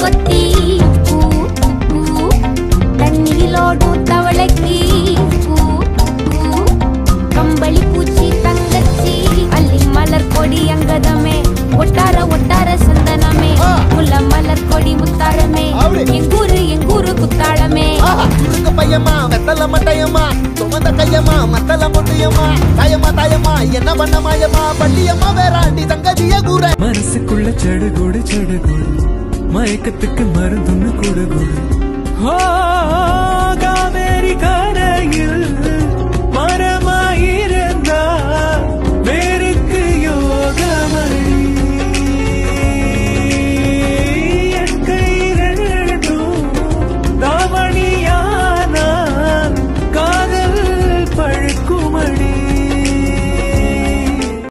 கொத்தி பூ பூ தண்ணியிலோடும் தவளைக்கு பூ பூ கம்பளி பூச்சி தங்கச்சி அள்ளி மலர் கொடி அங்கதமே ஒட்டார ஒட்டார சந்தனமே ஆ. முல்ல மலர் கொடி முத்தாரமே அப்படி. எங்கூரு எங்கூரு குத்தாளமே ஆஹா, குறுக்கு பையமா வெத்தல மட்டையம்மா சுமந்த கையம்மா மத்தல முட்டையம்மா தாயம்மா தாயம்மா என்ன பண்ண மாயம்மா பள்ளியம்மா வேறாண்டி தங்கதிய கூற மனசுக்குள்ள சடுகுடு சடுகுடு மயக்கத்துக்கு மருந்துன்னு குடு குடு ஓ, காவேரி கரையில்